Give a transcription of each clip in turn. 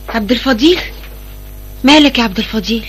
عبد الفضيل مالك يا عبد الفضيل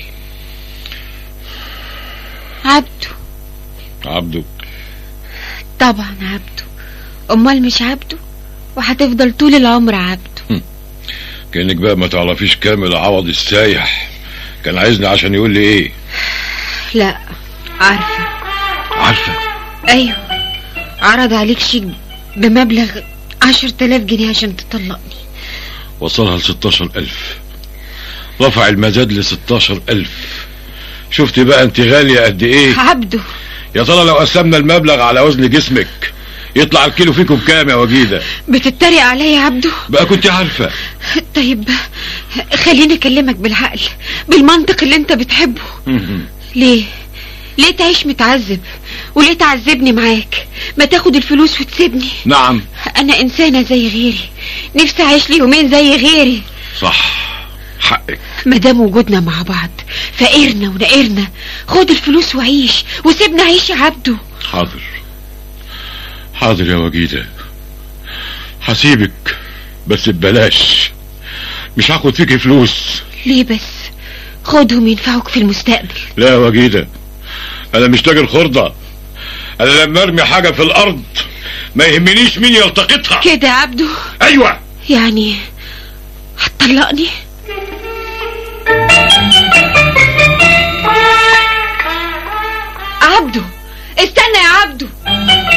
عبده عبده طبعا عبده امال مش عبده وهتفضل طول العمر عبده كأنك بقى ما تعرفيش كامل عوض السايح كان عايزني عشان يقول لي ايه لا عارفة عارفة ايوه عرض عليك شيك بمبلغ عشر تلاف جنيه عشان تطلقني وصلها ل 16000 رفع المزاد ل 16000 شفتي بقى انت غالية قد ايه عبده يا ترى لو قسمنا المبلغ على وزن جسمك يطلع الكيلو فيكم كام يا وجيدة بتتريق عليا يا عبده بقى كنت عارفة طيب خليني اكلمك بالعقل بالمنطق اللي انت بتحبه ليه ليه تعيش متعذب وليه تعذبني معاك ما تاخد الفلوس وتسيبني نعم انا انسانة زي غيري نفسي اعيش لي يومين زي غيري صح حقك مادام وجودنا مع بعض فقرنا ونقرنا خد الفلوس وعيش وسيبنا عيش يا عبده حاضر حاضر يا وجيدة هسيبك بس ببلاش مش هاخد فيكي فلوس ليه بس خدهم ينفعوك في المستقبل لا يا وجيدة انا مش تاجر خردة انا لما ارمي حاجة في الارض ما يهمنيش مين يلتقطها كده يا عبده ايوه يعني هتطلقني عبده استنى يا عبده